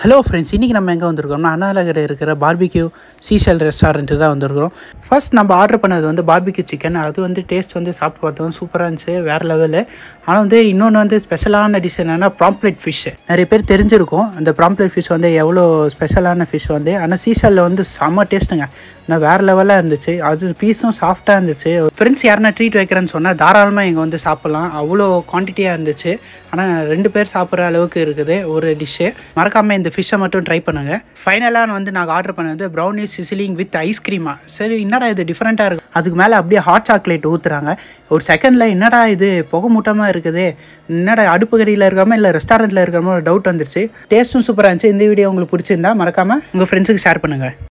hello friends இன்றைக்கி நம்ம எங்கே வந்திருக்கோம்னா அண்ணாநகர் இருக்கிற பார்பிக்யூ சீசல் ரெஸ்டாரண்ட்டு தான் வந்திருக்கிறோம் ஃபர்ஸ்ட் நம்ம ஆர்டர் பண்ணது வந்து பார்பிக்யூ சிக்கன் அது வந்து டேஸ்ட் வந்து சாப்பிட்டு பார்த்தோம் சூப்பராக இருந்துச்சு வேறு லெவலு ஆனால் வந்து இன்னொன்று வந்து ஸ்பெஷலான டிஷ் என்னென்னா ப்ராம்ப்ளேட் ஃபிஷ் நிறைய பேர் தெரிஞ்சிருக்கும் அந்த ப்ராம்ப்ளேட் ஃபிஷ் வந்து எவ்வளோ ஸ்பெஷலான ஃபிஷ் வந்து ஆனால் சீசலில் வந்து செம்ம டேஸ்ட்டுங்க ஆனால் வேறு லெவலாக இருந்துச்சு அது பீஸும் சாஃப்டாக இருந்துச்சு ஃப்ரெண்ட்ஸ் யாருன்னா ட்ரீட் வைக்கிறேன்னு சொன்னால் தாராளமாக இங்கே வந்து சாப்பிட்லாம் அவ்வளோ குவான்டிட்டியாக இருந்துச்சு ஆனால் ரெண்டு பேர் சாப்பிட்ற அளவுக்கு இருக்குது ஒரு டிஷ்ஷு மறக்காமல் இந்த ஃபிஷ்ஷை மட்டும் ட்ரை பண்ணுங்கள் ஃபைனலாக வந்து நாங்கள் ஆர்டர் பண்ணது ப்ரௌனி சிசிலிங் வித் ஐஸ்கிரீமா சரி என்னடா இது டிஃப்ரெண்ட்டாக இருக்குது அதுக்கு மேலே அப்படியே ஹாட் சாக்லேட் ஊற்றுறாங்க ஒரு செகண்டில் என்னடா இது புகை மூட்டமாக இருக்குது என்னடா அடுப்பு கடியில் இருக்காம இல்லை ரெஸ்டாரண்ட்டில் இருக்காம ஒரு டவுட் வந்துருச்சு டேஸ்ட்டும் சூப்பராக இருந்துச்சு இந்த வீடியோ உங்களுக்கு பிடிச்சிருந்தா மறக்காமல் உங்கள் ஃப்ரெண்ட்ஸுக்கு ஷேர் பண்ணுங்கள்